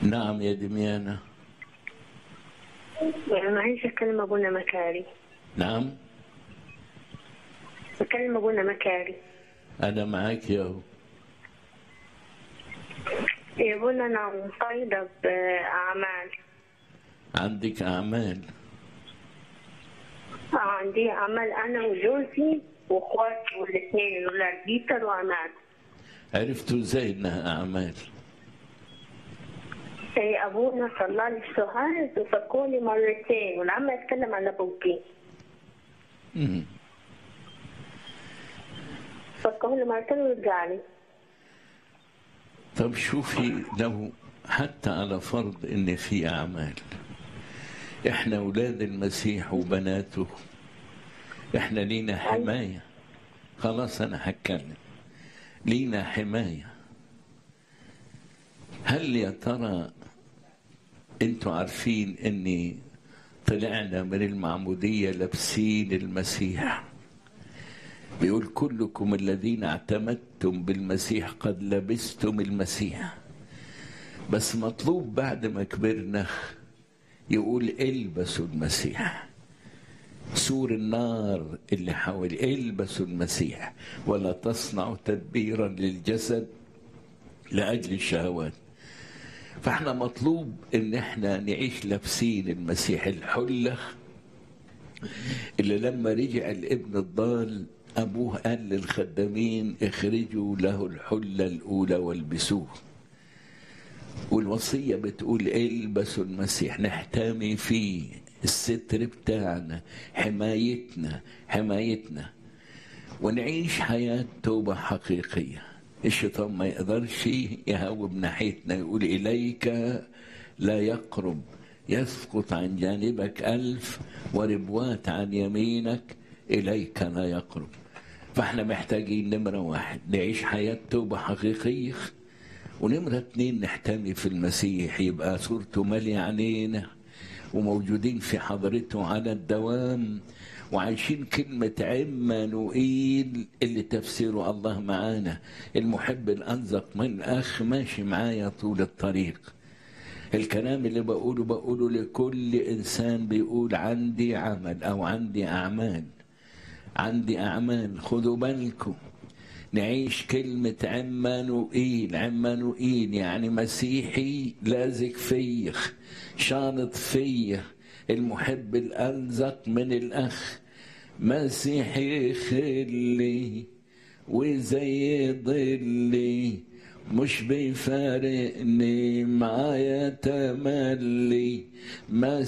نعم يا دميانة معلش أكلم أبونا مكاري نعم بكلم أبونا مكاري أنا معاك يا هو يا أبونا أنا مقيدة بأعمال عندك أعمال عندي عمل أنا وجوزي وأخواتي والاثنين الأولاد بيتر وعماد عرفتوا ازاي انها اعمال إيه أبونا صلى لي الشهادة وفكوني مرتين والعم يتكلم عن أبوكي مم. فكوني مرتين ورجع لي طب شوفي لو حتى على فرض ان في اعمال احنا اولاد المسيح وبناته احنا لينا حمايه خلاص انا هتكلم لينا حمايه هل يا ترى انتوا عارفين اني طلعنا من المعموديه لابسين المسيح بيقول كلكم الذين اعتمدتم بالمسيح قد لبستم المسيح بس مطلوب بعد ما كبرنا يقول البسوا المسيح سور النار اللي حول البسوا المسيح ولا تصنعوا تدبيرا للجسد لاجل الشهوات فاحنا مطلوب ان احنا نعيش لابسين المسيح الحله اللي لما رجع الابن الضال ابوه قال للخدامين اخرجوا له الحله الاولى والبسوه والوصيه بتقول البسوا المسيح نحتمي فيه الستر بتاعنا حمايتنا حمايتنا ونعيش حياه توبه حقيقيه الشيطان ما يقدرش يهوب ناحيتنا يقول اليك لا يقرب يسقط عن جانبك ألف وربوات عن يمينك إليك لا يقرب فاحنا محتاجين نمرة واحد نعيش حياة توبة حقيقية ونمرة اتنين نحتمي في المسيح يبقى صورته مالية علينا وموجودين في حضرته على الدوام وعايشين كلمة عمانوئيل اللي تفسيره الله معانا المحب الأنزق من أخ ماشي معايا طول الطريق الكلام اللي بقوله بقوله لكل إنسان بيقول عندي عمل أو عندي أعمال عندي أعمال خدوا بالكم نعيش كلمة عمانوئيل عمانوئيل يعني مسيحي لازق فيا شانط فيا المحب الألزق من الأخ مسيحي خلي وزي ضلي مش بيفارقني معايا تملي